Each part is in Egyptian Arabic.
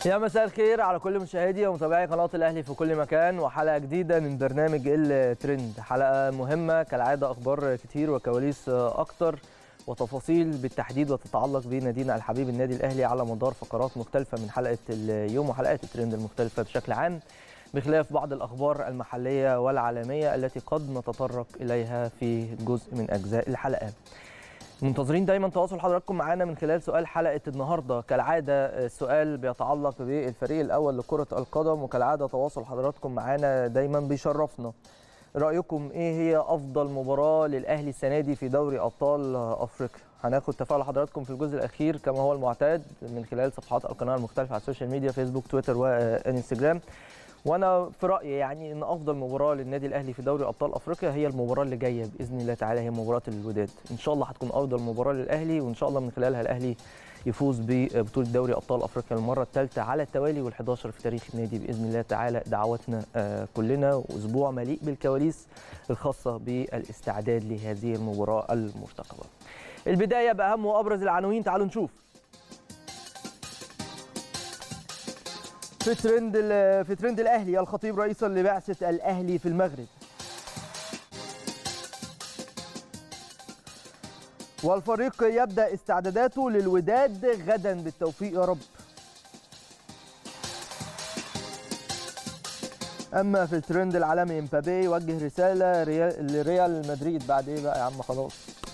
يا مساء الخير على كل مشاهدي ومتابعي قناه الاهلي في كل مكان وحلقه جديده من برنامج الترند حلقه مهمه كالعاده اخبار كتير وكواليس اكتر وتفاصيل بالتحديد وتتعلق بنادينا الحبيب النادي الاهلي على مدار فقرات مختلفه من حلقه اليوم وحلقات الترند المختلفه بشكل عام بخلاف بعض الاخبار المحليه والعالميه التي قد نتطرق اليها في جزء من اجزاء الحلقه منتظرين دايما تواصل حضراتكم معانا من خلال سؤال حلقه النهارده كالعاده السؤال بيتعلق بالفريق الاول لكره القدم وكالعاده تواصل حضراتكم معانا دايما بيشرفنا رايكم ايه هي افضل مباراه للاهلي السنه دي في دوري ابطال افريقيا هناخد تفاعل حضراتكم في الجزء الاخير كما هو المعتاد من خلال صفحات القناه المختلفه على السوشيال ميديا فيسبوك تويتر وانستجرام وانا في رايي يعني ان افضل مباراه للنادي الاهلي في دوري ابطال افريقيا هي المباراه اللي جايه باذن الله تعالى هي مباراه الوداد ان شاء الله هتكون افضل مباراه للاهلي وان شاء الله من خلالها الاهلي يفوز ببطوله دوري ابطال افريقيا المره الثالثه على التوالي وال11 في تاريخ النادي باذن الله تعالى دعواتنا كلنا واسبوع مليء بالكواليس الخاصه بالاستعداد لهذه المباراه المرتقبه. البدايه باهم وابرز العناوين تعالوا نشوف. في ترند في ترند الاهلي الخطيب رئيسا لبعثه الاهلي في المغرب والفريق يبدا استعداداته للوداد غدا بالتوفيق يا رب اما في الترند العالمي امبابي يوجه رساله لريال مدريد بعد ايه بقى يا عم خلاص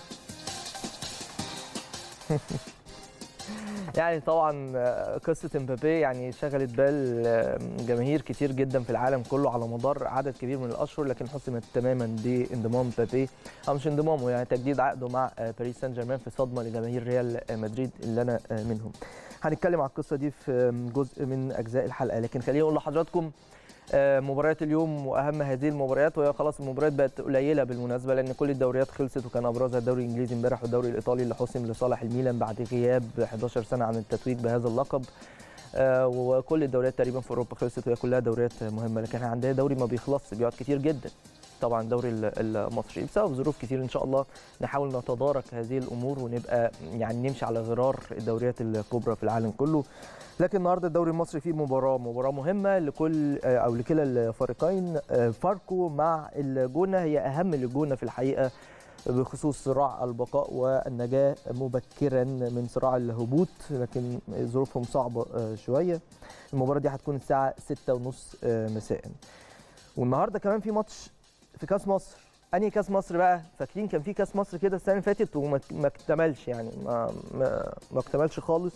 يعني طبعا قصه امبابي يعني شغلت بال جماهير كتير جدا في العالم كله على مدار عدد كبير من الاشهر لكن حسمت تماما بانضمام مبابي او مش انضمامه يعني تجديد عقده مع باريس سان جيرمان في صدمه لجماهير ريال مدريد اللي انا منهم. هنتكلم على القصه دي في جزء من اجزاء الحلقه لكن خليني اقول لحضراتكم مباريات اليوم واهم هذه المباريات وهي خلاص المباريات بقت قليله بالمناسبه لان كل الدوريات خلصت وكان ابرزها الدوري الانجليزي امبارح والدوري الايطالي اللي حسم لصالح الميلان بعد غياب 11 سنه عن التتويج بهذا اللقب وكل الدوريات تقريبا في اوروبا خلصت وهي كلها دوريات مهمه لكن عندنا دوري ما بيخلصش بيقعد كتير جدا طبعا الدوري المصري بسبب ظروف كتير ان شاء الله نحاول نتدارك هذه الامور ونبقى يعني نمشي على غرار الدوريات الكبرى في العالم كله لكن النهارده الدوري المصري فيه مباراه مباراه مهمه لكل او لكلا الفريقين فاركو مع الجونه هي اهم للجونه في الحقيقه بخصوص صراع البقاء والنجاه مبكرا من صراع الهبوط لكن ظروفهم صعبه شويه المباراه دي هتكون الساعه 6:30 مساء والنهارده كمان في ماتش في كاس مصر انهي كاس مصر بقى فاكرين كان في كاس مصر كده السنه اللي فاتت وما اكتملش يعني ما ما, ما اكتملش خالص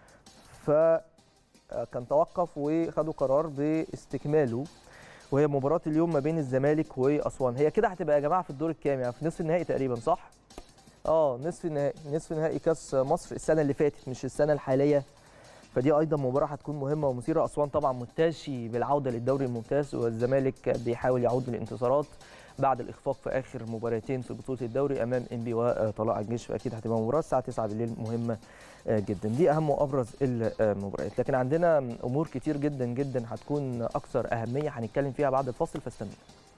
فكان توقف وخدوا قرار باستكماله وهي مباراه اليوم ما بين الزمالك واسوان هي كده هتبقى يا جماعه في الدور الكام يعني في نصف النهائي تقريبا صح اه نصف النهائي نصف نهائي كاس مصر السنه اللي فاتت مش السنه الحاليه فدي ايضا مباراه هتكون مهمه ومثيره اسوان طبعا متاشي بالعوده للدوري الممتاز والزمالك بيحاول يعود بالانتصارات بعد الاخفاق في اخر مباراتين في بطوله الدوري امام انبي وطلائع الجيش فاكيد هتبقى مباراه الساعه 9 بالليل مهمه جدا دي اهم وابرز المباريات لكن عندنا امور كتير جدا جدا هتكون اكثر اهميه هنتكلم فيها بعد الفاصل فاستنوا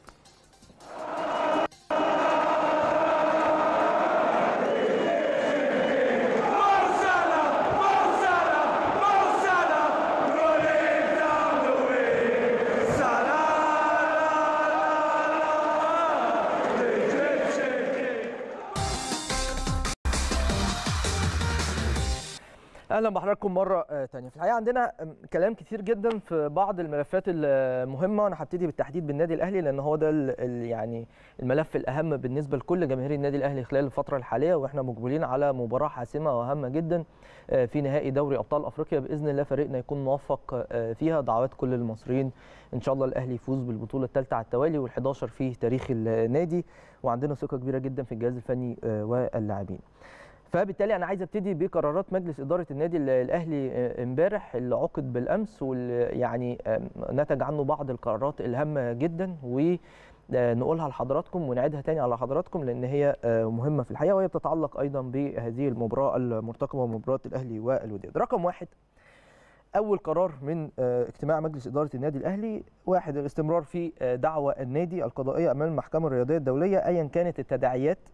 اهلا بحضراتكم مره ثانيه في الحقيقه عندنا كلام كتير جدا في بعض الملفات المهمه وانا هبتدي بالتحديد بالنادي الاهلي لان هو ده يعني الملف الاهم بالنسبه لكل جماهير النادي الاهلي خلال الفتره الحاليه واحنا مقبلين على مباراه حاسمه وهامه جدا في نهائي دوري ابطال افريقيا باذن الله فريقنا يكون موفق فيها دعوات كل المصريين ان شاء الله الاهلي يفوز بالبطوله الثالثه على التوالي وال11 في تاريخ النادي وعندنا ثقه كبيره جدا في الجهاز الفني واللاعبين فبالتالي انا عايز ابتدي بقرارات مجلس اداره النادي الاهلي امبارح اللي عقد بالامس واللي يعني نتج عنه بعض القرارات الهامه جدا ونقولها لحضراتكم ونعيدها تاني على حضراتكم لان هي مهمه في الحقيقه وهي بتتعلق ايضا بهذه المباراه المرتقبه مباراه الاهلي والوداد. رقم واحد اول قرار من اجتماع مجلس اداره النادي الاهلي واحد الاستمرار في دعوى النادي القضائيه امام المحكمه الرياضيه الدوليه ايا كانت التداعيات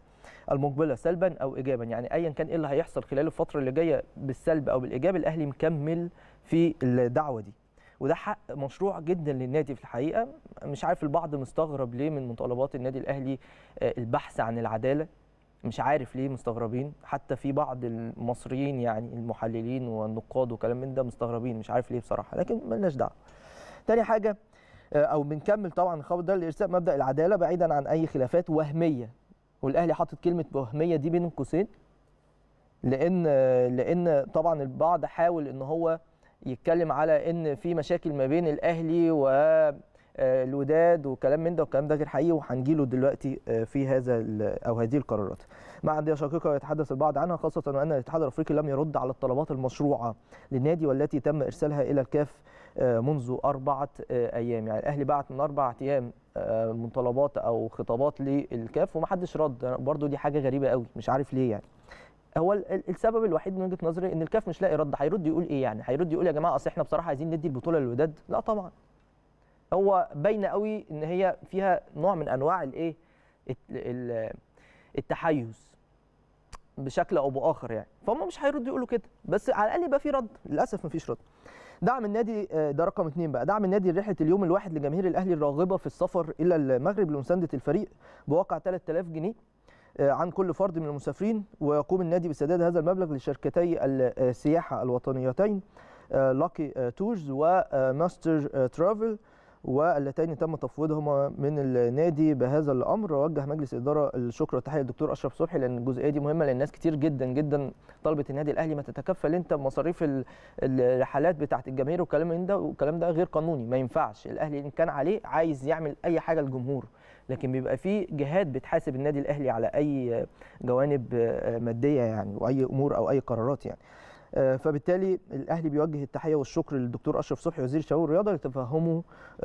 المقبله سلبا او ايجابا يعني ايا كان ايه اللي هيحصل خلال الفتره اللي جايه بالسلب او بالايجاب الاهلي مكمل في الدعوه دي وده حق مشروع جدا للنادي في الحقيقه مش عارف البعض مستغرب ليه من مطالبات النادي الاهلي البحث عن العداله مش عارف ليه مستغربين حتى في بعض المصريين يعني المحللين والنقاد وكلام من ده مستغربين مش عارف ليه بصراحه لكن ملناش دعوه تاني حاجه او بنكمل طبعا الخبر ده لارساء مبدا العداله بعيدا عن اي خلافات وهميه والاهلي حاطط كلمه وهميه دي بين قوسين لان لان طبعا البعض حاول ان هو يتكلم على ان في مشاكل ما بين الاهلي والوداد وكلام من ده والكلام ده غير حقيقي وهنجيله دلوقتي في هذا او هذه القرارات. مع انديه شقيقه يتحدث البعض عنها خاصه وان الاتحاد الافريقي لم يرد على الطلبات المشروعه للنادي والتي تم ارسالها الى الكاف منذ اربعه ايام، يعني الاهلي بعت من اربع ايام مطالبات او خطابات للكاف ومحدش رد، برضو دي حاجه غريبه قوي مش عارف ليه يعني. هو السبب الوحيد من وجهه نظري ان الكاف مش لاقي رد هيرد يقول ايه يعني هيرد يقول يا جماعه اصل احنا بصراحه عايزين ندي البطوله للوداد لا طبعا هو باينه قوي ان هي فيها نوع من انواع الايه التحيز بشكل او باخر يعني فهم مش هيردوا يقولوا كده بس على الاقل يبقى في رد للاسف مفيش رد دعم النادي ده رقم اثنين بقى دعم النادي رحله اليوم الواحد لجماهير الاهلي الراغبه في السفر الى المغرب لمسانده الفريق بواقع 3000 جنيه عن كل فرد من المسافرين ويقوم النادي بسداد هذا المبلغ لشركتي السياحه الوطنيتين لاكي تورز وماستر ترافل واللتين تم تفويضهما من النادي بهذا الامر ووجه مجلس الاداره الشكر والتحيه للدكتور اشرف صبحي لان الجزئيه دي مهمه لان ناس كتير جدا جدا طلبت النادي الاهلي ما تتكفل انت بمصاريف الرحلات بتاعه الجماهير والكلام من ده والكلام ده غير قانوني ما ينفعش الاهلي ان كان عليه عايز يعمل اي حاجه للجمهور لكن بيبقى في جهات بتحاسب النادي الاهلي على اي جوانب ماديه يعني واي امور او اي قرارات يعني فبالتالي الاهلي بيوجه التحيه والشكر للدكتور اشرف صبحي وزير الشباب والرياضه لتفهمه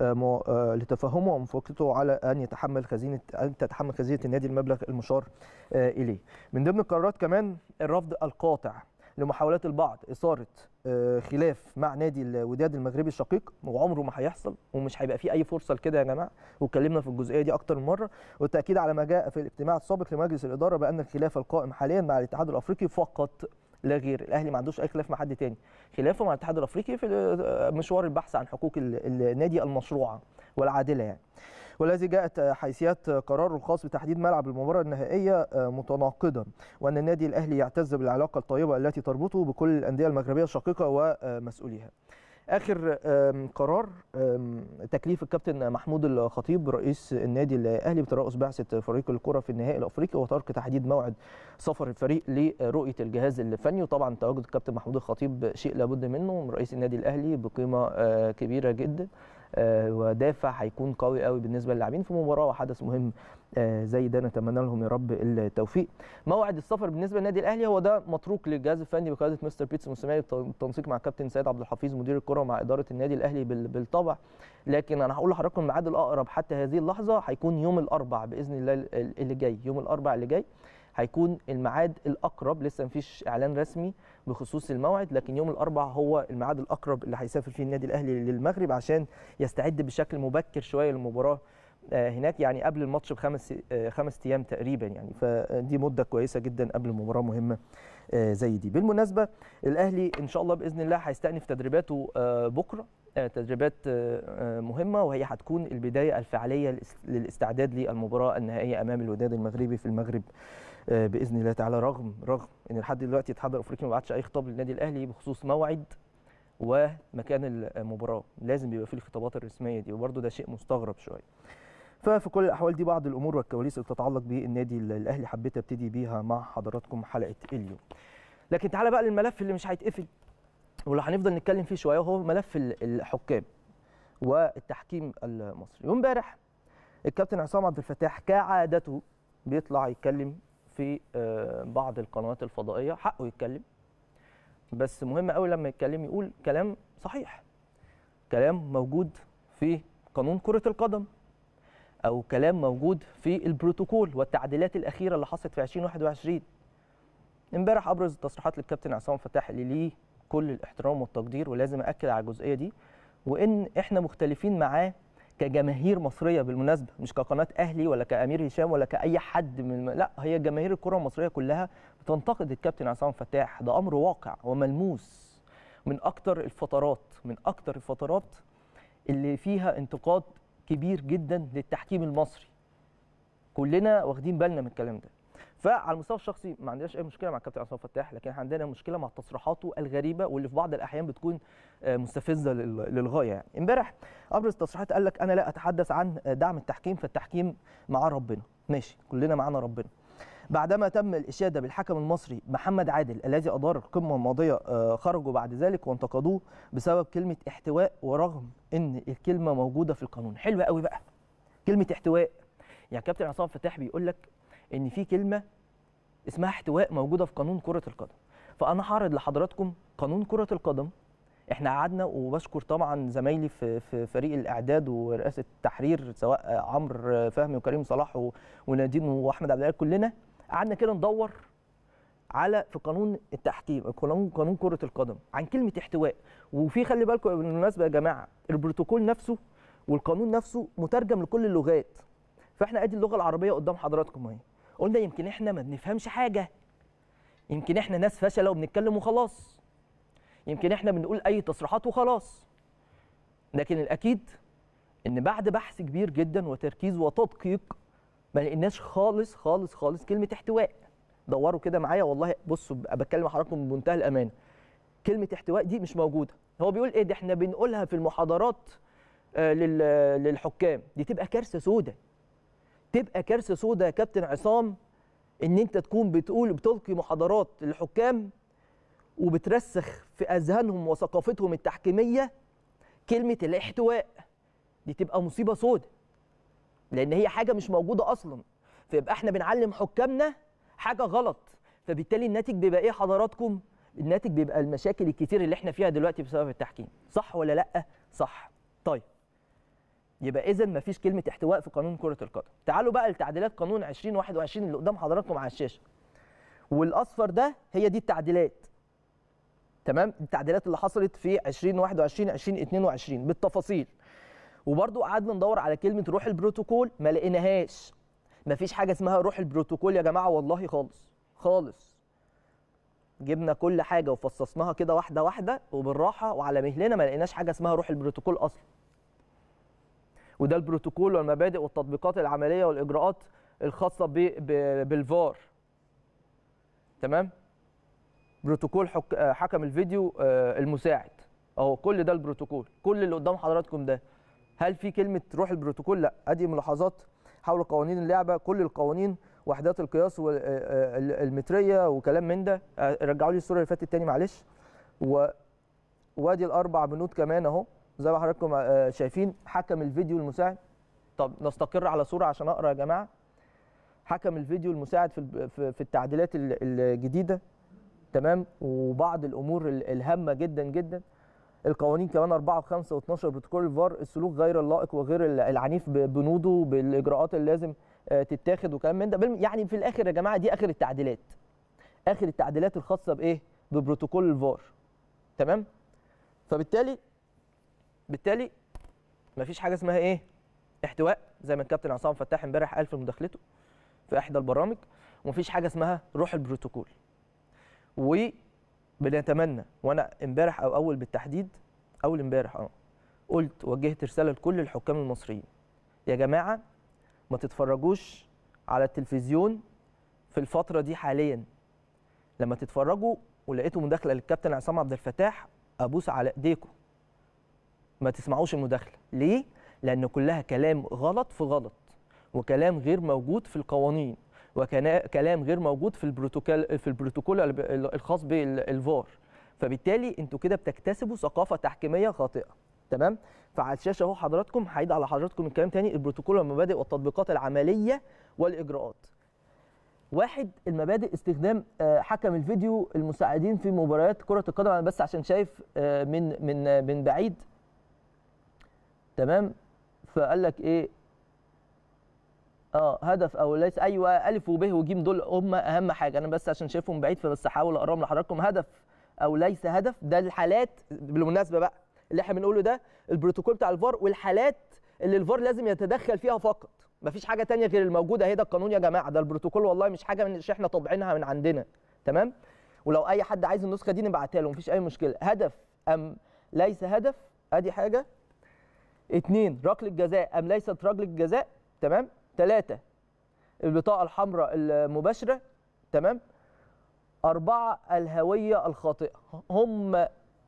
لتفهمه وموافقته على ان يتحمل خزينه ان تتحمل خزينه النادي المبلغ المشار اليه. من ضمن القرارات كمان الرفض القاطع لمحاولات البعض اثاره خلاف مع نادي الوداد المغربي الشقيق وعمره ما هيحصل ومش هيبقى فيه اي فرصه لكده يا جماعه واتكلمنا في الجزئيه دي اكتر من مره والتاكيد على ما جاء في الاجتماع السابق لمجلس الاداره بان الخلاف القائم حاليا مع الاتحاد الافريقي فقط لا غير الاهلي ما عندوش اي خلاف مع حد تاني خلافه مع الاتحاد الافريقي في مشوار البحث عن حقوق النادي المشروعه والعادله يعني والذي جاءت حيثيات قراره الخاص بتحديد ملعب المباراه النهائيه متناقضا وان النادي الاهلي يعتز بالعلاقه الطيبه التي تربطه بكل الانديه المغربيه الشقيقه ومسؤوليها اخر قرار تكليف الكابتن محمود الخطيب رئيس النادي الاهلي بترأس بعثه فريق الكره في النهائي الافريقي وترك تحديد موعد سفر الفريق لرؤيه الجهاز الفني وطبعا تواجد الكابتن محمود الخطيب شيء لابد منه من رئيس النادي الاهلي بقيمه كبيره جدا ودافع هيكون قوي قوي بالنسبه للاعبين في مباراه وحدث مهم زي ده نتمنى لهم يا رب التوفيق موعد السفر بالنسبه للنادي الاهلي هو ده متروك للجهاز الفني بقياده مستر بيتس موسيماني بالتنسيق مع الكابتن سيد عبد الحفيظ مدير الكره ومع اداره النادي الاهلي بالطبع لكن انا هقول لحضراتكم الميعاد الاقرب حتى هذه اللحظه هيكون يوم الاربع باذن الله اللي جاي يوم الاربع اللي جاي هيكون الميعاد الاقرب لسه مفيش اعلان رسمي بخصوص الموعد لكن يوم الاربع هو الميعاد الاقرب اللي هيسافر فيه النادي الاهلي للمغرب عشان يستعد بشكل مبكر شويه للمباراه هناك يعني قبل الماتش بخمس خمس ايام تقريبا يعني فدي مده كويسه جدا قبل مباراه مهمه زي دي بالمناسبه الاهلي ان شاء الله باذن الله هيستأنف تدريباته بكره تدريبات مهمه وهي هتكون البدايه الفعليه للاستعداد للمباراه النهائيه امام الوداد المغربي في المغرب باذن الله تعالى رغم رغم ان لحد دلوقتي الاتحاد الافريقي ما بعتش اي خطاب للنادي الاهلي بخصوص موعد ومكان المباراه لازم يبقى فيه الخطابات الرسميه دي وبرده ده شيء مستغرب شويه ففي كل الاحوال دي بعض الامور والكواليس اللي بتتعلق بالنادي الاهلي حبيت ابتدي بيها مع حضراتكم حلقه اليوم لكن تعالى بقى للملف اللي مش هيتقفل واللي هنفضل نتكلم فيه شويه وهو ملف الحكام والتحكيم المصري وامبارح الكابتن عصام عبد الفتاح كعادته بيطلع يتكلم في بعض القنوات الفضائيه حقه يتكلم بس مهم قوي لما يتكلم يقول كلام صحيح كلام موجود في قانون كره القدم او كلام موجود في البروتوكول والتعديلات الاخيره اللي حصلت في 2021 امبارح ابرز التصريحات للكابتن عصام فتاح اللي ليه كل الاحترام والتقدير ولازم اكد على الجزئيه دي وان احنا مختلفين معاه كجماهير مصريه بالمناسبه مش كقناه اهلي ولا كامير هشام ولا كاي حد من لا هي جماهير الكره المصريه كلها بتنتقد الكابتن عصام فتاح ده امر واقع وملموس من اكتر الفترات من اكتر الفترات اللي فيها انتقاد كبير جدا للتحكيم المصري كلنا واخدين بالنا من الكلام ده فعلى المستوى الشخصي ما عندناش اي مشكله مع الكابتن عصام فتاح لكن عندنا مشكله مع تصريحاته الغريبه واللي في بعض الاحيان بتكون مستفزه للغايه يعني امبارح ابرز تصريحات قال لك انا لا اتحدث عن دعم التحكيم فالتحكيم مع ربنا ماشي كلنا معانا ربنا بعدما تم الاشاده بالحكم المصري محمد عادل الذي ادار القمه الماضيه خرجوا بعد ذلك وانتقدوه بسبب كلمه احتواء ورغم ان الكلمه موجوده في القانون حلوه قوي بقى كلمه احتواء يعني كابتن عصام فتاح بيقول لك ان في كلمه اسمها احتواء موجوده في قانون كره القدم فانا هعرض لحضراتكم قانون كره القدم احنا قعدنا وبشكر طبعا زمايلي في في فريق الاعداد ورئاسه التحرير سواء عمرو فهمي وكريم صلاح ونادين واحمد عبد العال كلنا قعدنا كده ندور على في قانون التحكيم قانون قانون كره القدم عن كلمه احتواء وفي خلي بالكم بالمناسبه يا جماعه البروتوكول نفسه والقانون نفسه مترجم لكل اللغات فاحنا ادي اللغه العربيه قدام حضراتكم اهي قلنا يمكن احنا ما بنفهمش حاجه يمكن احنا ناس فشله وبنتكلم وخلاص يمكن احنا بنقول اي تصريحات وخلاص لكن الاكيد ان بعد بحث كبير جدا وتركيز وتدقيق ما لقيناش خالص خالص خالص كلمه احتواء دوروا كده معايا والله بصوا بتكلم مع حضراتكم بمنتهى الامانه كلمه احتواء دي مش موجوده هو بيقول ايه ده احنا بنقولها في المحاضرات آه للحكام دي تبقى كارثه سودة تبقى كارثه سودة يا كابتن عصام ان انت تكون بتقول بتلقي محاضرات للحكام وبترسخ في اذهانهم وثقافتهم التحكيميه كلمه الاحتواء دي تبقى مصيبه سودة لان هي حاجه مش موجوده اصلا فيبقى احنا بنعلم حكامنا حاجه غلط فبالتالي الناتج بيبقى ايه حضراتكم الناتج بيبقى المشاكل الكتير اللي احنا فيها دلوقتي بسبب التحكيم صح ولا لا صح طيب يبقى اذا مفيش كلمه احتواء في قانون كره القدم تعالوا بقى لتعديلات قانون 2021 اللي قدام حضراتكم على الشاشه والاصفر ده هي دي التعديلات تمام التعديلات اللي حصلت في 2021 2022 بالتفاصيل وبرضو قعدنا ندور على كلمه روح البروتوكول ما لقيناهاش مفيش حاجه اسمها روح البروتوكول يا جماعه والله خالص خالص جبنا كل حاجه وفصصناها كده واحده واحده وبالراحه وعلى مهلنا ما لقيناش حاجه اسمها روح البروتوكول اصلا وده البروتوكول والمبادئ والتطبيقات العمليه والاجراءات الخاصه ب... ب... بالفار تمام بروتوكول حك... حكم الفيديو المساعد اهو كل ده البروتوكول كل اللي قدام حضراتكم ده هل في كلمه روح البروتوكول لا ادي ملاحظات حول قوانين اللعبه كل القوانين وحدات القياس والمتريه وكلام من ده رجعوا لي الصوره اللي فاتت تاني معلش و وادي الاربع بنود كمان اهو زي ما حضراتكم شايفين حكم الفيديو المساعد طب نستقر على صوره عشان اقرا يا جماعه حكم الفيديو المساعد في في التعديلات الجديده تمام وبعض الامور الهامه جدا جدا القوانين كمان 4 و5 و12 بروتوكول الفار السلوك غير اللائق وغير العنيف ببنوده بالاجراءات اللي لازم تتاخد وكلام من ده يعني في الاخر يا جماعه دي اخر التعديلات اخر التعديلات الخاصه بايه ببروتوكول الفار تمام فبالتالي بالتالي مفيش حاجه اسمها ايه احتواء زي ما الكابتن عصام فتاح امبارح قال في مداخلته في احدى البرامج ومفيش حاجه اسمها روح البروتوكول وبنتمنى وانا امبارح او اول بالتحديد اول امبارح اه قلت وجهت رساله لكل الحكام المصريين يا جماعه ما تتفرجوش على التلفزيون في الفتره دي حاليا لما تتفرجوا ولقيتوا مداخله للكابتن عصام عبد الفتاح ابوس على ايديكم ما تسمعوش المداخله ليه لان كلها كلام غلط في غلط وكلام غير موجود في القوانين وكلام غير موجود في البروتوكول في البروتوكول الخاص بالفار فبالتالي انتوا كده بتكتسبوا ثقافه تحكيميه خاطئه تمام فعلى الشاشه اهو حضراتكم هعيد على حضراتكم الكلام تاني البروتوكول والمبادئ والتطبيقات العمليه والاجراءات واحد المبادئ استخدام حكم الفيديو المساعدين في مباريات كره القدم انا بس عشان شايف من من من بعيد تمام فقال لك ايه اه هدف او ليس ايوه الف وب وج دول هم اهم حاجه انا بس عشان شايفهم بعيد فبس هحاول اقراهم لحضراتكم هدف او ليس هدف ده الحالات بالمناسبه بقى اللي احنا بنقوله ده البروتوكول بتاع الفار والحالات اللي الفار لازم يتدخل فيها فقط مفيش حاجه تانية غير الموجوده اهي ده القانون يا جماعه ده البروتوكول والله مش حاجه مش احنا طابعينها من عندنا تمام ولو اي حد عايز النسخه دي نبعتها له مفيش اي مشكله هدف ام ليس هدف ادي حاجه اتنين ركله جزاء ام ليست ركله جزاء تمام ثلاثه البطاقه الحمراء المباشره تمام أربعة الهوية الخاطئة هم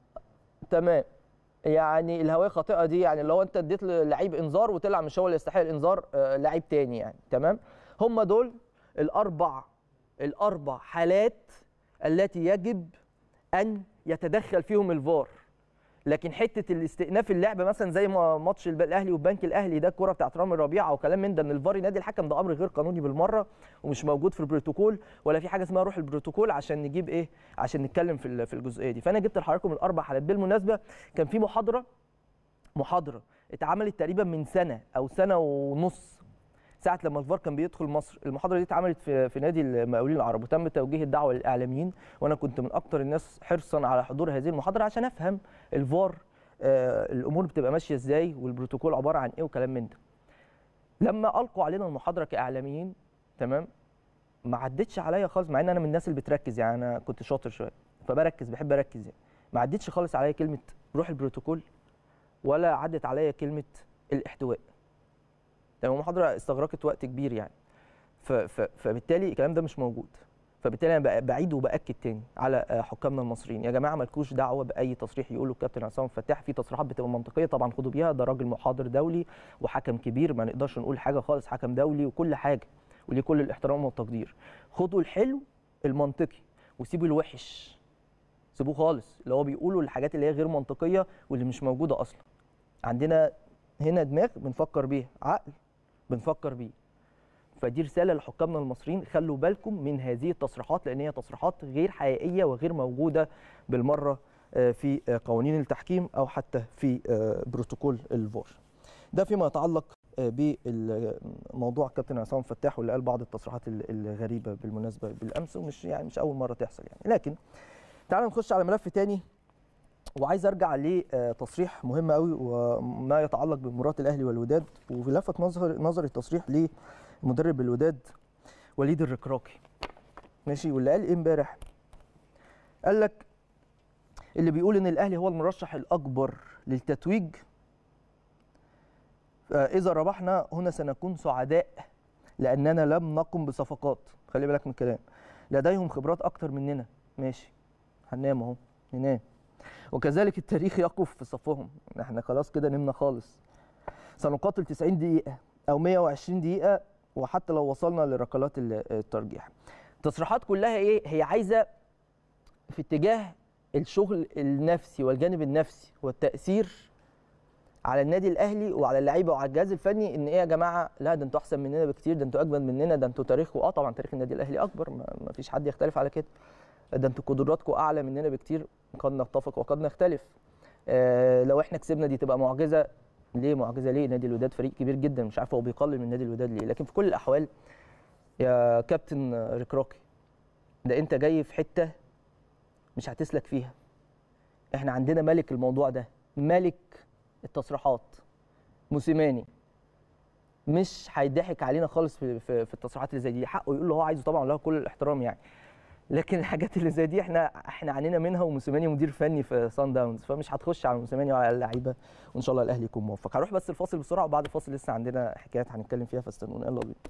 تمام يعني الهوية الخاطئة دي يعني لو أنت اديت للعيب إنذار وطلع مش هو اللي يستحق الإنذار آه، لعيب تاني يعني تمام هم دول الأربع الأربع حالات التي يجب أن يتدخل فيهم الفار لكن حته الاستئناف اللعب مثلا زي ما ماتش الب- الاهلي والبنك الاهلي ده الكره بتاعت رامي ربيعه وكلام من ده ان الفار ينادي الحكم ده امر غير قانوني بالمره ومش موجود في البروتوكول ولا في حاجه اسمها روح البروتوكول عشان نجيب ايه عشان نتكلم في ال- في الجزئيه دي فانا جبت لحضراتكم الاربع حالات بالمناسبه كان في محاضره محاضره اتعملت تقريبا من سنه او سنه ونص ساعه لما الفار كان بيدخل مصر المحاضره دي اتعملت في في نادي المقاولين العرب وتم توجيه الدعوه للاعلاميين وانا كنت من اكتر الناس حرصا على حضور هذه المحاضره عشان افهم الفار آه، الامور بتبقى ماشيه ازاي والبروتوكول عباره عن ايه وكلام من ده لما القوا علينا المحاضره كاعلاميين تمام ما عدتش عليا خالص مع ان انا من الناس اللي بتركز يعني انا كنت شاطر شويه فبركز بحب اركز يعني ما عدتش خالص عليا كلمه روح البروتوكول ولا عدت عليا كلمه الاحتواء تمام المحاضره استغرقت وقت كبير يعني ف ف فبالتالي الكلام ده مش موجود فبالتالي انا بق- بعيد وباكد تاني على آه، حكامنا المصريين يا جماعه مالكوش دعوه باي تصريح يقوله الكابتن عصام فتاح في تصريحات بتبقى منطقيه طبعا خدوا بيها ده راجل محاضر دولي وحكم كبير ما نقدرش نقول حاجه خالص حكم دولي وكل حاجه وليه كل الاحترام والتقدير خدوا الحلو المنطقي وسيبوا الوحش سيبوه خالص اللي هو بيقولوا الحاجات اللي هي غير منطقيه واللي مش موجوده اصلا عندنا هنا دماغ بنفكر بيه عقل بنفكر بيه فدي رساله لحكامنا المصريين خلوا بالكم من هذه التصريحات لان هي تصريحات غير حقيقيه وغير موجوده بالمره آه، في آه، قوانين التحكيم او حتى في آه، بروتوكول الفار. ده فيما يتعلق آه، بموضوع الكابتن عصام فتاح واللي قال بعض التصريحات ال- الغريبه بالمناسبه بالامس ومش يعني مش اول مره تحصل يعني لكن تعالوا نخش على ملف تاني وعايز ارجع لتصريح مهم قوي وما يتعلق بمباراه الاهلي والوداد ولفت نظر نظري التصريح لمدرب الوداد وليد الركراكي ماشي واللي قال ايه امبارح قال لك اللي بيقول ان الاهلي هو المرشح الاكبر للتتويج اذا ربحنا هنا سنكون سعداء لاننا لم نقم بصفقات خلي بالك من الكلام لديهم خبرات اكتر مننا ماشي هننام اهو ننام وكذلك التاريخ يقف في صفهم احنا خلاص كده نمنا خالص سنقاتل 90 دقيقة أو 120 دقيقة وحتى لو وصلنا لركلات ال- الترجيح التصريحات كلها إيه هي عايزة في اتجاه الشغل النفسي والجانب النفسي والتأثير على النادي الأهلي وعلى اللعيبة وعلى الجهاز الفني إن إيه يا جماعة لا ده أنتوا أحسن مننا بكتير ده أنتوا أجمد مننا ده أنتوا تاريخكم أه طبعا تاريخ النادي الأهلي أكبر ما ما فيش حد يختلف على كده ده أنتوا قدراتكم أعلى مننا بكتير قد نتفق وقد نختلف آه، لو احنا كسبنا دي تبقى معجزه ليه معجزه ليه نادي الوداد فريق كبير جدا مش عارف هو بيقلل من نادي الوداد ليه لكن في كل الاحوال يا كابتن ركراكي ده انت جاي في حته مش هتسلك فيها احنا عندنا ملك الموضوع ده ملك التصريحات موسيماني مش هيضحك علينا خالص في, في, في التصريحات اللي زي دي حقه يقول اللي هو عايزه طبعا له كل الاحترام يعني لكن الحاجات اللي زي دي احنا احنا عانينا منها وموسيماني مدير فني في سان داونز فمش هتخش على موسيماني وعلى اللعيبه وان شاء الله الاهلي يكون موفق هروح بس الفاصل بسرعه وبعد الفاصل لسه عندنا حكايات هنتكلم فيها فاستنونا يلا بينا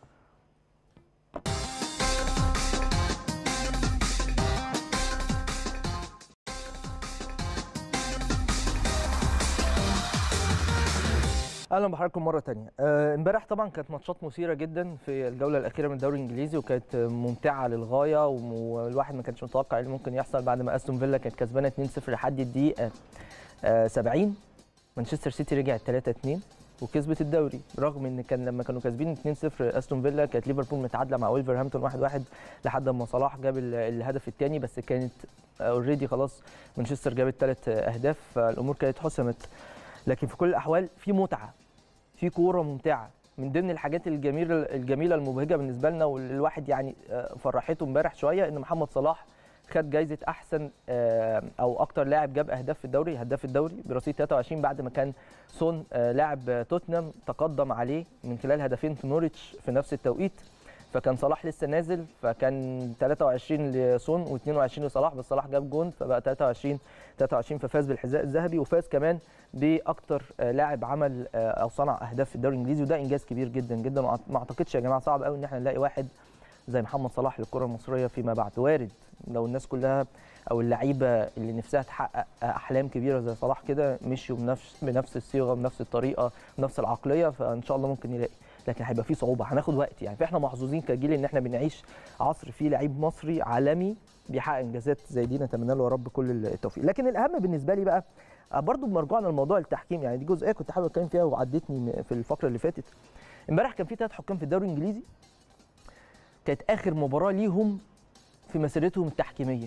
اهلا بحضراتكم مره تانية آه، امبارح طبعا كانت ماتشات مثيره جدا في الجوله الاخيره من الدوري الانجليزي وكانت ممتعه للغايه وم- والواحد ما كانش متوقع ايه اللي ممكن يحصل بعد ما استون فيلا كانت كسبانه 2-0 لحد الدقيقه آه، 70 مانشستر سيتي رجعت 3-2 وكسبت الدوري رغم ان كان لما كانوا كاسبين 2-0 استون فيلا كانت ليفربول متعادله مع ولفرهامبتون 1-1 لحد ما صلاح جاب ال- الهدف الثاني بس كانت اوريدي خلاص مانشستر جابت ثلاث اهداف فالامور كانت حسمت لكن في كل الاحوال في متعه في كوره ممتعه من ضمن الحاجات الجميله الجميله المبهجه بالنسبه لنا والواحد يعني آه، فرحته امبارح شويه ان محمد صلاح خد جايزه احسن آه، او اكتر لاعب جاب اهداف في الدوري هداف الدوري برصيد 23 بعد ما كان سون آه، لاعب توتنهام تقدم عليه من خلال هدفين في نوريتش في نفس التوقيت فكان صلاح لسه نازل فكان 23 لسون و22 لصلاح بس صلاح جاب جون فبقى 23 23 ففاز بالحذاء الذهبي وفاز كمان باكتر آه، لاعب عمل آه، او صنع اهداف في الدوري الانجليزي وده انجاز كبير جدا جدا وما اعتقدش يا جماعه صعب قوي ان احنا نلاقي واحد زي محمد صلاح للكره المصريه فيما بعد وارد لو الناس كلها او اللعيبه اللي نفسها تحقق احلام كبيره زي صلاح كده مشيوا بنفس بنفس الصيغه بنفس الطريقه بنفس العقليه فان شاء الله ممكن نلاقي لكن هيبقى في صعوبه هناخد وقت يعني فاحنا محظوظين كجيل ان احنا بنعيش عصر فيه لعيب مصري عالمي بيحقق انجازات زي دي نتمنى له يا رب كل التوفيق لكن الاهم بالنسبه لي بقى برضو بمرجوعنا لموضوع التحكيم يعني دي جزئيه كنت حابب اتكلم فيها وعدتني في الفقره اللي فاتت امبارح كان في ثلاث حكام في الدوري الانجليزي كانت اخر مباراه ليهم في مسيرتهم التحكيميه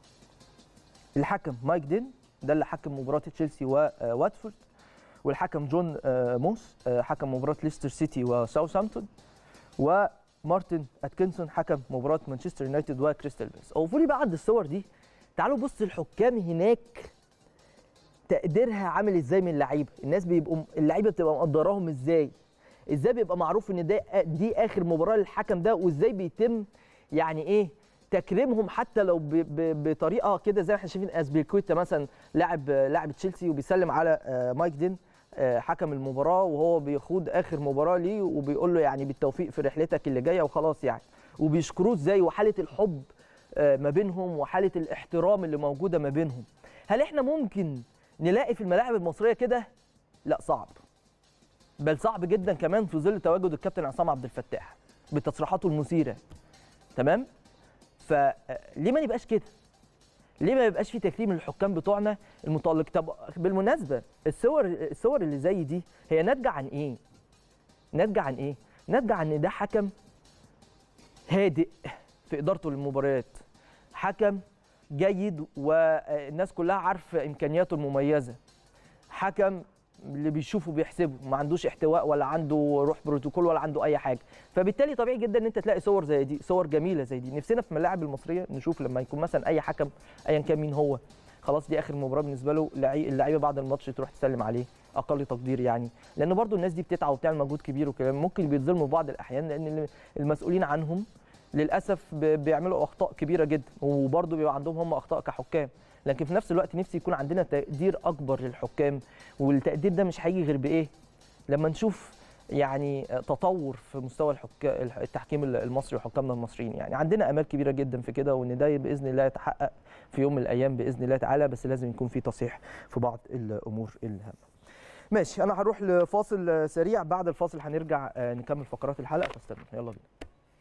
الحكم مايك دين ده اللي حكم مباراه تشيلسي وواتفورد والحكم جون آه، موس آه، حكم مباراه ليستر سيتي وساوثهامبتون ومارتن اتكنسون حكم مباراه مانشستر يونايتد وكريستال بالاس اوفوا لي بقى عند الصور دي تعالوا بص الحكام هناك تقديرها عامل ازاي من اللعيبه الناس بيبقوا اللعيبه بتبقى مقدراهم ازاي ازاي بيبقى معروف ان ده دي اخر مباراه للحكم ده وازاي بيتم يعني ايه تكريمهم حتى لو ب ب بطريقه كده زي ما احنا شايفين اسبيكويتا مثلا لاعب لاعب تشيلسي وبيسلم على آه، مايك دين آه، حكم المباراه وهو بيخوض اخر مباراه ليه وبيقول له يعني بالتوفيق في رحلتك اللي جايه وخلاص يعني وبيشكروه ازاي وحاله الحب آه، ما بينهم وحاله الاحترام اللي موجوده ما بينهم هل احنا ممكن نلاقي في الملاعب المصريه كده لا صعب بل صعب جدا كمان في ظل تواجد الكابتن عصام عبد الفتاح بتصريحاته المثيره تمام فليه ما نبقاش كده ليه ما يبقاش في تكريم للحكام بتوعنا المتالق طب بالمناسبه الصور الصور اللي زي دي هي ناتجه عن ايه ناتجه عن ايه ناتجه عن ان ده حكم هادئ في ادارته للمباريات حكم جيد والناس كلها عارفه امكانياته المميزه حكم اللي بيشوفه بيحسبه ما عندوش احتواء ولا عنده روح بروتوكول ولا عنده اي حاجه فبالتالي طبيعي جدا ان انت تلاقي صور زي دي صور جميله زي دي نفسنا في الملاعب المصريه نشوف لما يكون مثلا اي حكم ايا كان مين هو خلاص دي اخر مباراه بالنسبه له لعي- اللعيبه بعد الماتش تروح تسلم عليه اقل تقدير يعني لان برضو الناس دي بتتعب وبتعمل مجهود كبير وكده ممكن بيتظلموا في بعض الاحيان لان المسؤولين عنهم للاسف ب- بيعملوا اخطاء كبيره جدا وبرضو بيبقى عندهم هم اخطاء كحكام لكن في نفس الوقت نفسي يكون عندنا تقدير اكبر للحكام والتقدير ده مش هيجي غير بايه لما نشوف يعني تطور في مستوى الحكا... التحكيم المصري وحكامنا المصريين يعني عندنا امال كبيره جدا في كده وان ده باذن الله يتحقق في يوم من الايام باذن الله تعالى بس لازم يكون في تصحيح في بعض الامور الهامه ماشي انا هروح لفاصل سريع بعد الفاصل هنرجع آه، نكمل فقرات الحلقه فاستنوا يلا بينا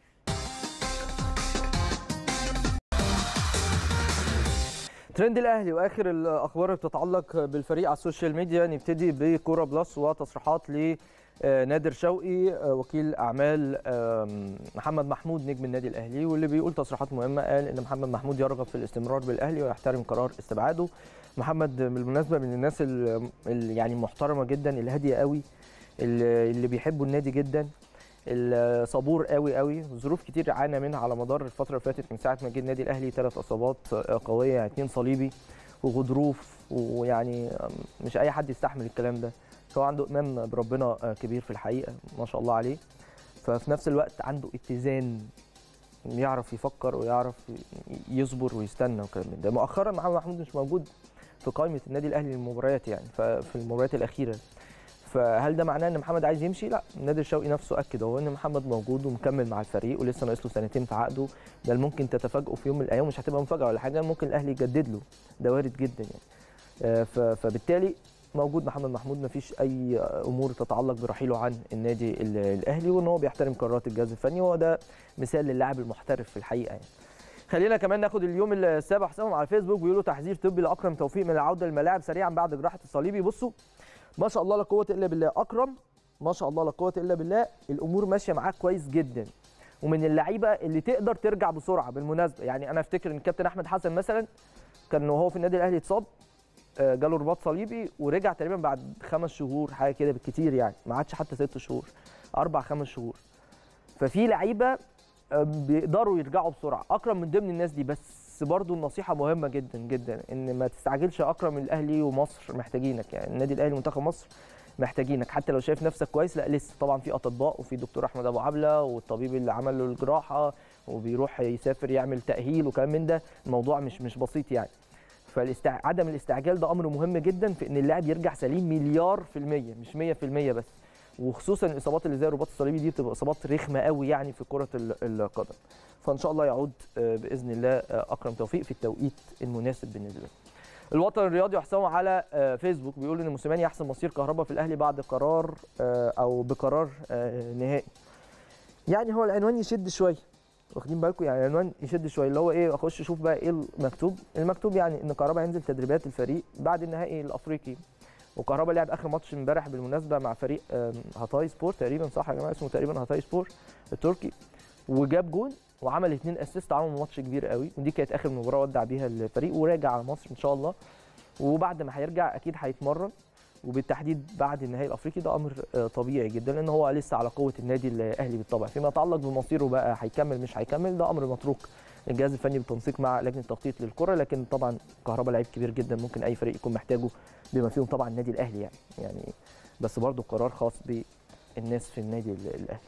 ترند الاهلي واخر الاخبار اللي بتتعلق بالفريق على السوشيال ميديا نبتدي بكوره بلس وتصريحات ل آه، نادر شوقي آه، وكيل اعمال آم، محمد محمود نجم النادي الاهلي واللي بيقول تصريحات مهمه قال ان محمد محمود يرغب في الاستمرار بالاهلي ويحترم قرار استبعاده محمد بالمناسبه من الناس ال- ال- يعني محترمه جدا الهاديه قوي اللي اللي بيحبوا النادي جدا الصبور قوي قوي ظروف كتير عانى منها على مدار الفتره اللي فاتت من ساعه ما جه النادي الاهلي ثلاث اصابات قويه يعني اتنين صليبي وغضروف ويعني مش اي حد يستحمل الكلام ده هو عنده ايمان بربنا كبير في الحقيقه ما شاء الله عليه ففي نفس الوقت عنده اتزان يعرف يفكر ويعرف يصبر ويستنى وكلام من ده مؤخرا محمد محمود مش موجود في قائمه النادي الاهلي للمباريات يعني ففي المباريات الاخيره فهل ده معناه ان محمد عايز يمشي؟ لا، نادر شوقي نفسه اكد هو ان محمد موجود ومكمل مع الفريق ولسه ناقص له سنتين في عقده، ده اللي ممكن تتفاجئوا في يوم من الايام مش هتبقى مفاجاه ولا حاجه ممكن الاهلي يجدد له، ده وارد جدا يعني. آه، ف- فبالتالي موجود محمد محمود مفيش اي امور تتعلق برحيله عن النادي ال- الاهلي وان هو بيحترم قرارات الجهاز الفني وهو ده مثال للاعب المحترف في الحقيقه يعني. خلينا كمان ناخد اليوم السابع حسابهم على الفيسبوك بيقولوا تحذير طبي لاكرم توفيق من العوده للملاعب سريعا بعد جراحه الصليبي بصوا ما شاء الله لا قوه الا بالله اكرم ما شاء الله لا قوه الا بالله الامور ماشيه معاك كويس جدا ومن اللعيبه اللي تقدر ترجع بسرعه بالمناسبه يعني انا افتكر ان الكابتن احمد حسن مثلا كان وهو في النادي الاهلي اتصاب آه، جاله رباط صليبي ورجع تقريبا بعد خمس شهور حاجه كده بالكتير يعني ما عادش حتى ست شهور اربع خمس شهور ففي لعيبه آه، بيقدروا يرجعوا بسرعه اكرم من ضمن الناس دي بس بس برضو النصيحه مهمه جدا جدا ان ما تستعجلش يا اكرم الاهلي ومصر محتاجينك يعني النادي الاهلي ومنتخب مصر محتاجينك حتى لو شايف نفسك كويس لا لسه طبعا في اطباء وفي دكتور احمد ابو عبله والطبيب اللي عمل له الجراحه وبيروح يسافر يعمل تاهيل وكلام من ده الموضوع مش مش بسيط يعني فعدم الاستعجال ده امر مهم جدا في ان اللاعب يرجع سليم مليار في الميه مش 100% بس وخصوصا الاصابات اللي زي الرباط الصليبي دي بتبقى اصابات رخمه قوي يعني في كره القدم فان شاء الله يعود باذن الله اكرم توفيق في التوقيت المناسب بالنسبه له الوطن الرياضي حسام على فيسبوك بيقول ان موسيماني يحسم مصير كهربا في الاهلي بعد قرار او بقرار نهائي يعني هو العنوان يشد شويه واخدين بالكم يعني العنوان يشد شويه اللي هو ايه اخش اشوف بقى ايه المكتوب المكتوب يعني ان كهربا هينزل تدريبات الفريق بعد النهائي الافريقي وكهربا لعب اخر ماتش امبارح بالمناسبه مع فريق هاتاي سبور تقريبا صح يا جماعه اسمه تقريبا هاتاي سبور التركي وجاب جون وعمل اثنين اسيست عمل ماتش كبير قوي ودي كانت اخر مباراه ودع بيها الفريق وراجع على مصر ان شاء الله وبعد ما هيرجع اكيد هيتمرن وبالتحديد بعد النهائي الافريقي ده امر طبيعي جدا لان هو لسه على قوه النادي الاهلي بالطبع فيما يتعلق بمصيره بقى هيكمل مش هيكمل ده امر متروك الجهاز الفني بالتنسيق مع لجنه التخطيط للكره لكن طبعا كهربا لعيب كبير جدا ممكن اي فريق يكون محتاجه بما فيهم طبعا النادي الاهلي يعني يعني بس برضه قرار خاص بالناس في النادي الاهلي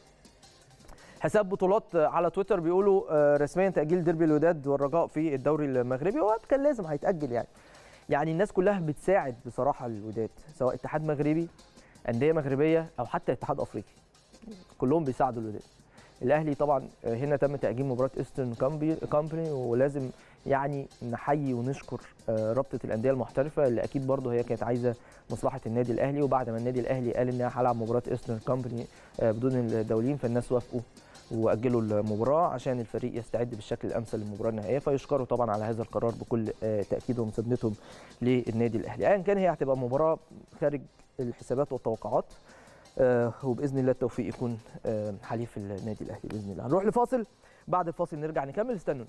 حساب بطولات على تويتر بيقولوا رسميا تاجيل ديربي الوداد والرجاء في الدوري المغربي هو كان لازم هيتاجل يعني يعني الناس كلها بتساعد بصراحه الوداد سواء اتحاد مغربي انديه مغربيه او حتى اتحاد افريقي كلهم بيساعدوا الوداد الاهلي طبعا هنا تم تاجيل مباراه ايسترن كامباني ولازم يعني نحيي ونشكر رابطه الانديه المحترفه اللي اكيد برضه هي كانت عايزه مصلحه النادي الاهلي وبعد ما النادي الاهلي قال ان هلعب مباراه ايسترن كامباني بدون الدوليين فالناس وافقوا واجلوا المباراه عشان الفريق يستعد بالشكل الامثل للمباراه النهائيه فيشكروا طبعا على هذا القرار بكل تاكيد ومساندتهم للنادي الاهلي ايا كان هي هتبقى مباراه خارج الحسابات والتوقعات آه وباذن الله التوفيق يكون آه حليف النادي الاهلي باذن الله هنروح لفاصل بعد الفاصل نرجع نكمل استنوا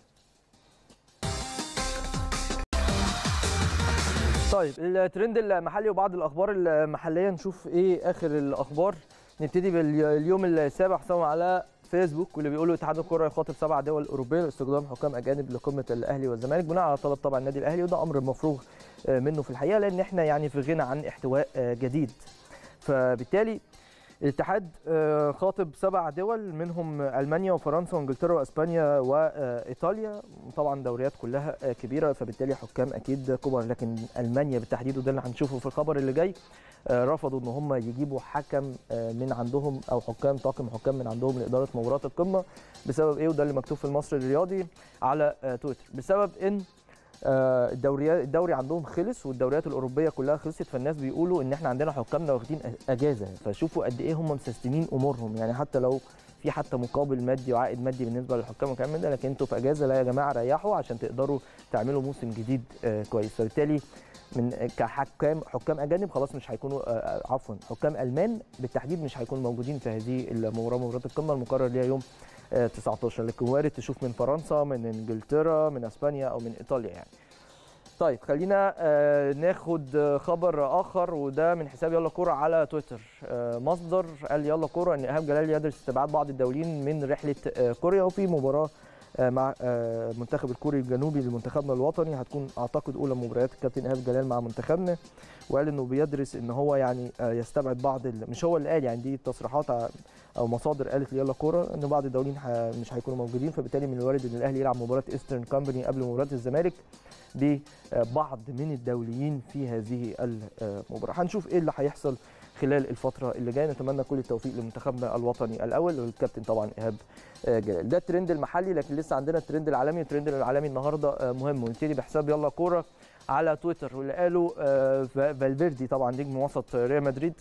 طيب الترند المحلي وبعض الاخبار المحليه نشوف ايه اخر الاخبار نبتدي باليوم السابع حسام على فيسبوك واللي بيقولوا اتحاد الكره يخاطب سبع دول اوروبيه لاستخدام حكام اجانب لقمه الاهلي والزمالك بناء على طلب طبعا النادي الاهلي وده امر مفروغ منه في الحقيقه لان احنا يعني في غنى عن احتواء جديد فبالتالي الاتحاد خاطب سبع دول منهم المانيا وفرنسا وانجلترا واسبانيا وايطاليا طبعا دوريات كلها كبيره فبالتالي حكام اكيد كبار لكن المانيا بالتحديد وده اللي هنشوفه في الخبر اللي جاي رفضوا ان هم يجيبوا حكم من عندهم او حكام طاقم حكام من عندهم لاداره مباراه القمه بسبب ايه وده اللي مكتوب في المصري الرياضي على تويتر بسبب ان الدوريات الدوري عندهم خلص والدوريات الاوروبيه كلها خلصت فالناس بيقولوا ان احنا عندنا حكامنا واخدين اجازه فشوفوا قد ايه هم مسستمين امورهم يعني حتى لو في حتى مقابل مادي وعائد مادي بالنسبه للحكام وكلام من ده لكن انتوا في اجازه لا يا جماعه ريحوا عشان تقدروا تعملوا موسم جديد كويس فبالتالي من كحكام حكام اجانب خلاص مش هيكونوا عفوا حكام المان بالتحديد مش هيكونوا موجودين في هذه المباراه مباراه القمه المقرر ليها يوم 19 لكن وارد تشوف من فرنسا من انجلترا من اسبانيا او من ايطاليا يعني طيب خلينا ناخد خبر اخر وده من حساب يلا كوره على تويتر مصدر قال يلا كوره ان ايهاب جلال يدرس استبعاد بعض الدوليين من رحله كوريا وفي مباراه مع المنتخب الكوري الجنوبي لمنتخبنا الوطني هتكون اعتقد اولى مباريات الكابتن ايهاب جلال مع منتخبنا وقال انه بيدرس ان هو يعني يستبعد بعض مش هو اللي قال يعني دي تصريحات او مصادر قالت ليلا كوره ان بعض الدوليين مش هيكونوا موجودين فبالتالي من الوارد ان الاهلي يلعب مباراه ايسترن كامباني قبل مباراه الزمالك ببعض من الدوليين في هذه المباراه هنشوف ايه اللي هيحصل خلال الفتره اللي جايه نتمنى كل التوفيق لمنتخبنا الوطني الاول والكابتن طبعا ايهاب جلال ده الترند المحلي لكن لسه عندنا الترند العالمي الترند العالمي النهارده مهم ونبتدي بحساب يلا كوره على تويتر واللي قالوا فالفيردي طبعا نجم وسط ريال مدريد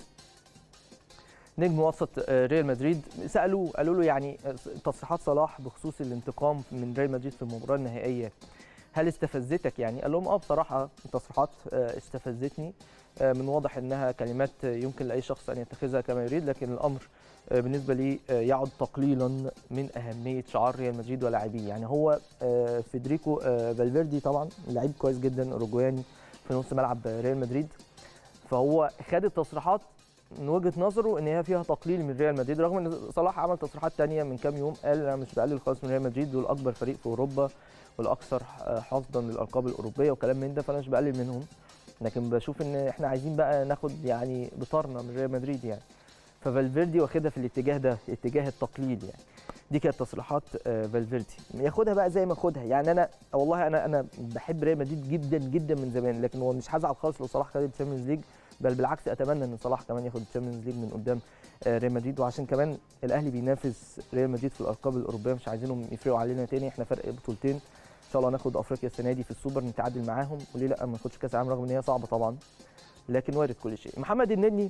نجم وسط ريال مدريد سالوه قالوا له يعني تصريحات صلاح بخصوص الانتقام من ريال مدريد في المباراه النهائيه هل استفزتك يعني قال لهم اه بصراحه التصريحات استفزتني من واضح انها كلمات يمكن لاي شخص ان يتخذها كما يريد لكن الامر بالنسبه لي يعد تقليلا من اهميه شعار ريال مدريد ولاعبيه يعني هو فيدريكو فالفيردي طبعا لعيب كويس جدا اوروجواني في نص ملعب ريال مدريد فهو خد التصريحات من وجهه نظره ان هي فيها تقليل من ريال مدريد رغم ان صلاح عمل تصريحات تانية من كام يوم قال انا مش بقلل خالص من ريال مدريد دول اكبر فريق في اوروبا والاكثر حظا للالقاب الاوروبيه وكلام من ده فانا مش بقلل منهم لكن بشوف ان احنا عايزين بقى ناخد يعني بطارنا من ريال مدريد يعني ففالفيردي واخدها في الاتجاه ده اتجاه التقليل يعني دي كانت تصريحات فالفيردي ياخدها بقى زي ما ياخدها يعني انا والله انا انا بحب ريال مدريد جدا جدا من زمان لكن هو مش هزعل خالص لو صلاح خد الشامبيونز ليج بل بالعكس اتمنى ان صلاح كمان ياخد الشامبيونز ليج من قدام ريال مدريد وعشان كمان الاهلي بينافس ريال مدريد في الالقاب الاوروبيه مش عايزينهم يفرقوا علينا تاني احنا فرق بطولتين ان شاء الله ناخد افريقيا السنه دي في السوبر نتعادل معاهم وليه لا ما ناخدش كاس العالم رغم ان هي صعبه طبعا لكن وارد كل شيء محمد النني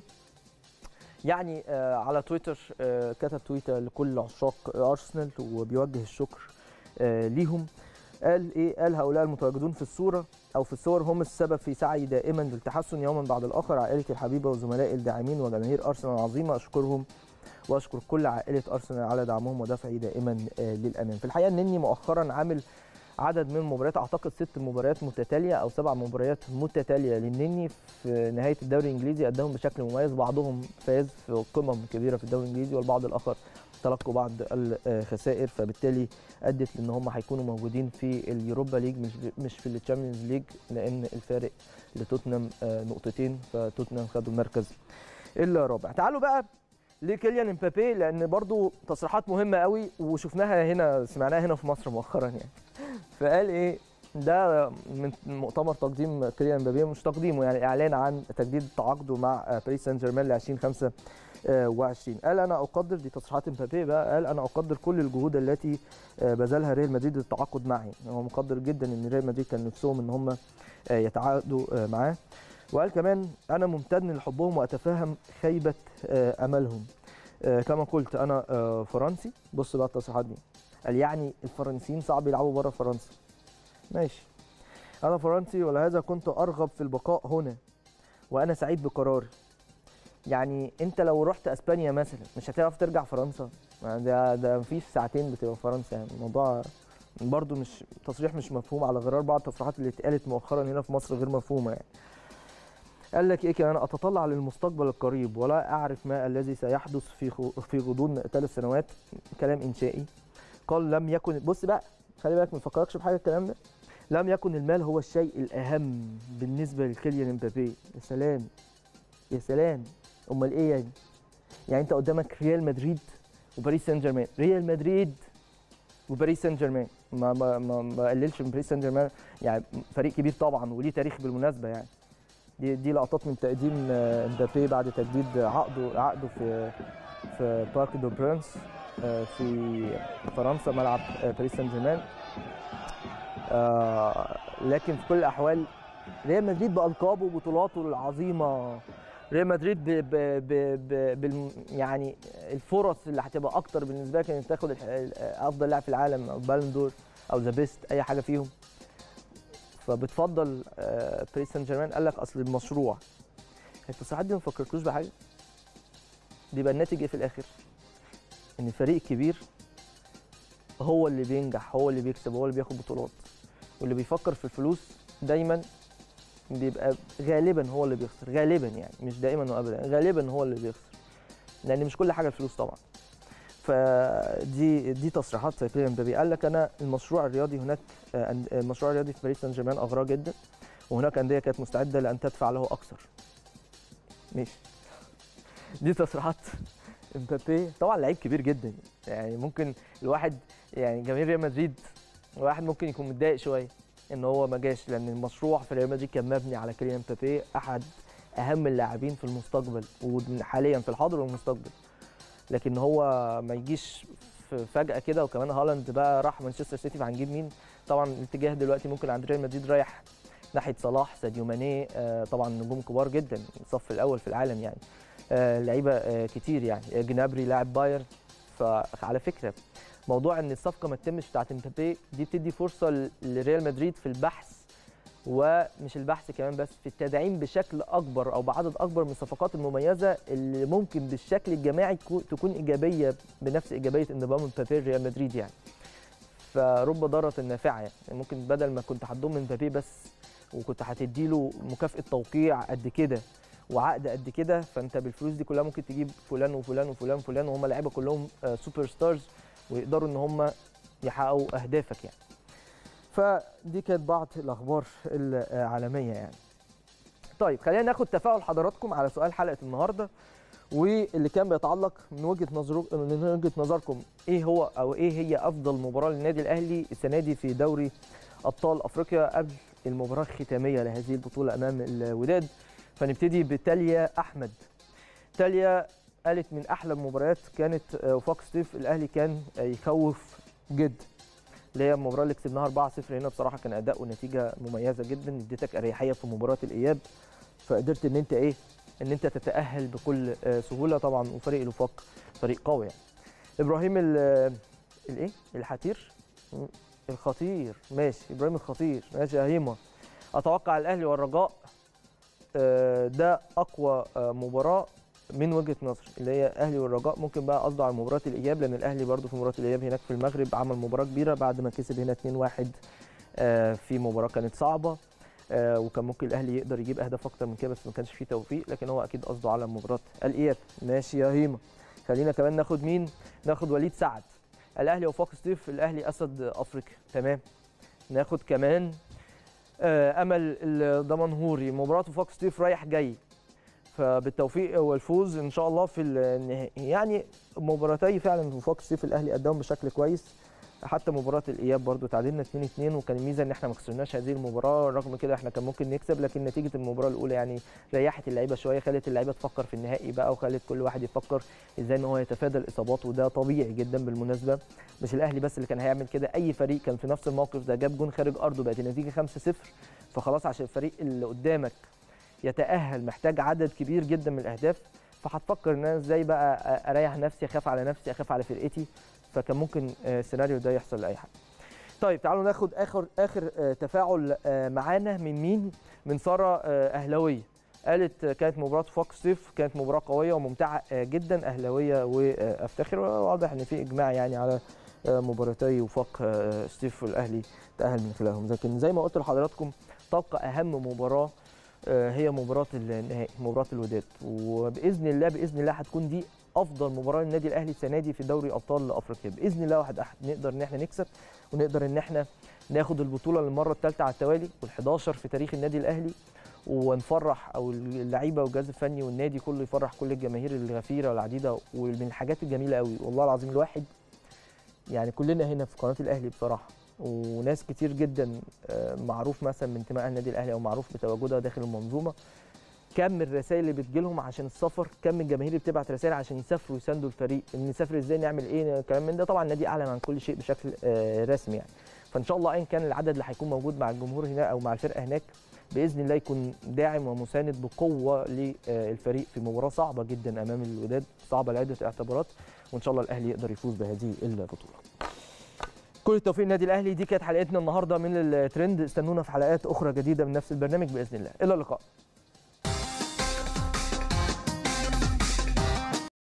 يعني آه على تويتر آه كتب تويتر لكل عشاق ارسنال وبيوجه الشكر آه ليهم قال ايه قال هؤلاء المتواجدون في الصوره او في الصور هم السبب في سعي دائما للتحسن يوما بعد الاخر عائلتي الحبيبه وزملائي الداعمين وجماهير ارسنال العظيمه اشكرهم واشكر كل عائله ارسنال على دعمهم ودفعي دائما للامام في الحقيقه انني مؤخرا عامل عدد من المباريات اعتقد ست مباريات متتاليه او سبع مباريات متتاليه للنني في نهايه الدوري الانجليزي اداهم بشكل مميز بعضهم فاز في قمم كبيره في الدوري الانجليزي والبعض الاخر تلقوا بعض الخسائر فبالتالي ادت لان هم هيكونوا موجودين في اليوروبا ليج مش مش في الشامبيونز ليج لان الفارق لتوتنهام نقطتين فتوتنهام خدوا المركز الرابع تعالوا بقى لكيليان امبابي لان برضو تصريحات مهمه قوي وشفناها هنا سمعناها هنا في مصر مؤخرا يعني فقال ايه ده من مؤتمر تقديم كيليان امبابي مش تقديمه يعني اعلان عن تجديد تعاقده مع باريس سان جيرمان ل 2025 قال انا اقدر دي تصريحات امبابي بقى قال انا اقدر كل الجهود التي بذلها ريال مدريد للتعاقد معي هو مقدر جدا ان ريال مدريد كان نفسهم ان هم يتعاقدوا معاه وقال كمان انا ممتن لحبهم واتفهم خيبه املهم كما قلت انا فرنسي بص بقى التصريحات دي قال يعني الفرنسيين صعب يلعبوا بره فرنسا ماشي انا فرنسي ولهذا كنت ارغب في البقاء هنا وانا سعيد بقراري يعني انت لو رحت اسبانيا مثلا مش هتعرف ترجع فرنسا ده ده مفيش ساعتين بتبقى فرنسا يعني الموضوع برضو مش تصريح مش مفهوم على غرار بعض التصريحات اللي اتقالت مؤخرا هنا في مصر غير مفهومه يعني قال لك ايه كمان اتطلع للمستقبل القريب ولا اعرف ما الذي سيحدث في في غضون ثلاث سنوات كلام انشائي قال لم يكن بص بقى خلي بالك ما تفكركش بحاجه الكلام ده لم يكن المال هو الشيء الاهم بالنسبه لكيليان امبابي يا سلام يا سلام امال ايه يعني يعني انت قدامك ريال مدريد وباريس سان جيرمان ريال مدريد وباريس سان جيرمان ما ما ما بقللش من باريس سان جيرمان يعني فريق كبير طبعا وليه تاريخ بالمناسبه يعني دي دي لقطات من تقديم امبابي بعد تجديد عقده عقده في في بارك دو برانس في فرنسا ملعب باريس سان جيرمان لكن في كل الاحوال ريال مدريد بالقابه وبطولاته العظيمه ريال مدريد ب ب ب ب بال يعني الفرص اللي هتبقى اكتر بالنسبه لك انك تاخد افضل لاعب في العالم او بالون دور او ذا بيست اي حاجه فيهم فبتفضل باريس سان جيرمان قال لك اصل المشروع التصريحات دي ما فكرتوش بحاجه بيبقى الناتج ايه في الاخر ان فريق كبير هو اللي بينجح هو اللي بيكسب هو اللي بياخد بطولات واللي بيفكر في الفلوس دايما بيبقى غالبا هو اللي بيخسر غالبا يعني مش دائما وابدا غالبا هو اللي بيخسر لان مش كل حاجه الفلوس طبعا فدي دي تصريحات كيليان امبابي قال لك انا المشروع الرياضي هناك المشروع الرياضي في باريس سان جيرمان اغراه جدا وهناك انديه كانت مستعده لان تدفع له اكثر ماشي دي تصريحات امبابي طبعا لعيب كبير جدا يعني ممكن الواحد يعني جماهير ريال مدريد الواحد ممكن يكون متضايق شويه ان هو ما جاش لان المشروع في ريال مدريد كان مبني على كيليان امبابي احد اهم اللاعبين في المستقبل وحاليا في الحاضر والمستقبل لكن هو ما يجيش فجاه كده وكمان هالاند بقى راح مانشستر سيتي فهنجيب مين طبعا الاتجاه دلوقتي ممكن عند ريال مدريد رايح ناحيه صلاح ساديو ماني طبعا نجوم كبار جدا الصف الاول في العالم يعني لعيبه كتير يعني جنابري لاعب بايرن فعلى فكره موضوع ان الصفقه ما تتمش بتاعت امبابي دي بتدي فرصه لريال مدريد في البحث ومش البحث كمان بس في التدعيم بشكل اكبر او بعدد اكبر من الصفقات المميزه اللي ممكن بالشكل الجماعي تكون ايجابيه بنفس ايجابيه انضمام امبابي ريال مدريد يعني فرب ضاره نافعه يعني ممكن بدل ما كنت هتضم امبابي بس وكنت هتدي له مكافاه توقيع قد كده وعقد قد كده فانت بالفلوس دي كلها ممكن تجيب فلان وفلان وفلان وفلان وهم لعيبه كلهم آه، سوبر ستارز ويقدروا ان هم يحققوا اهدافك يعني فدي كانت بعض الاخبار العالميه يعني طيب خلينا ناخد تفاعل حضراتكم على سؤال حلقه النهارده واللي كان بيتعلق من وجهه نظر من وجهه نظركم ايه هو او ايه هي افضل مباراه للنادي الاهلي السنه دي في دوري ابطال افريقيا قبل المباراه الختاميه لهذه البطوله امام الوداد فنبتدي بتاليا احمد تاليا قالت من احلى المباريات كانت آه، وفاق سطيف الاهلي كان آه، يخوف جدا اللي هي المباراه اللي كسبناها 4-0 هنا بصراحه كان اداء ونتيجه مميزه جدا اديتك اريحيه في مباراه الاياب فقدرت ان انت ايه ان انت تتاهل بكل آه، سهوله طبعا وفريق الوفاق فريق قوي يعني ابراهيم ال- الايه الحتير م- الخطير ماشي ابراهيم الخطير ماشي يا هيما اتوقع الاهلي والرجاء آه، ده اقوى آه، مباراه من وجهه نظري اللي هي اهلي والرجاء ممكن بقى قصده على مباراه الاياب لان الاهلي برده في مباراه الاياب هناك في المغرب عمل مباراه كبيره بعد ما كسب هنا 2-1 آه، في مباراه كانت صعبه آه، وكان ممكن الاهلي يقدر يجيب اهداف اكتر من كده بس ما كانش فيه توفيق لكن هو اكيد قصده على مباراه الاياب ماشي يا هيما خلينا كمان ناخد مين ناخد وليد سعد الاهلي وفاق سطيف الاهلي اسد افريقيا تمام ناخد كمان آه، امل الدمنهوري مباراه وفاق سطيف رايح جاي فبالتوفيق والفوز ان شاء الله في النهائي يعني مباراتي فعلا وفاق سطيف الاهلي قدمهم بشكل كويس حتى مباراه الاياب برضو تعادلنا 2 2 وكان الميزه ان احنا ما خسرناش هذه المباراه رغم كده احنا كان ممكن نكسب لكن نتيجه المباراه الاولى يعني ريحت اللعيبه شويه خلت اللعيبه تفكر في النهائي بقى وخلت كل واحد يفكر ازاي ان هو يتفادى الاصابات وده طبيعي جدا بالمناسبه مش الاهلي بس اللي كان هيعمل كده اي فريق كان في نفس الموقف ده جاب جون خارج ارضه بقت النتيجه 5-0 فخلاص عشان الفريق اللي قدامك يتاهل محتاج عدد كبير جدا من الاهداف فهتفكر ان انا ازاي بقى اريح نفسي اخاف على نفسي اخاف على فرقتي فكان ممكن آه، السيناريو ده يحصل لاي حد طيب تعالوا ناخد اخر اخر آه، تفاعل آه، معانا من مين من ساره آه، اهلاويه قالت آه، كانت مباراه فوق صيف كانت مباراه قويه وممتعه آه، جدا اهلاويه وافتخر واضح ان في اجماع يعني على آه، مباراتي وفاق آه، صيف والاهلي تاهل من خلالهم لكن زي ما قلت لحضراتكم تبقى اهم مباراه آه، هي مباراه النهائي مباراه الوداد وباذن الله باذن الله هتكون دي افضل مباراه للنادي الاهلي السنه دي في دوري ابطال افريقيا باذن الله واحد احد نقدر ان احنا نكسب ونقدر ان احنا ناخد البطوله للمره الثالثه على التوالي وال11 في تاريخ النادي الاهلي ونفرح او اللعيبه والجهاز الفني والنادي كله يفرح كل الجماهير الغفيره العديده ومن الحاجات الجميله قوي والله العظيم الواحد يعني كلنا هنا في قناه الاهلي بصراحه وناس كتير جدا آه، معروف مثلا من انتماء النادي الاهلي او معروف بتواجدها داخل المنظومه كم الرسائل اللي بتجيلهم عشان السفر كم الجماهير اللي بتبعت رسائل عشان يسافروا يساندوا الفريق ان نسافر ازاي نعمل ايه الكلام من ده طبعا النادي اعلن عن كل شيء بشكل آه، رسمي يعني فان شاء الله ايا كان العدد اللي هيكون موجود مع الجمهور هنا او مع الفرقه هناك باذن الله يكون داعم ومساند بقوه للفريق في مباراه صعبه جدا امام الوداد صعبه لعده اعتبارات وان شاء الله الاهلي يقدر يفوز بهذه البطوله كل التوفيق للنادي الاهلي دي كانت حلقتنا النهارده من الترند استنونا في حلقات اخرى جديده من نفس البرنامج باذن الله الى اللقاء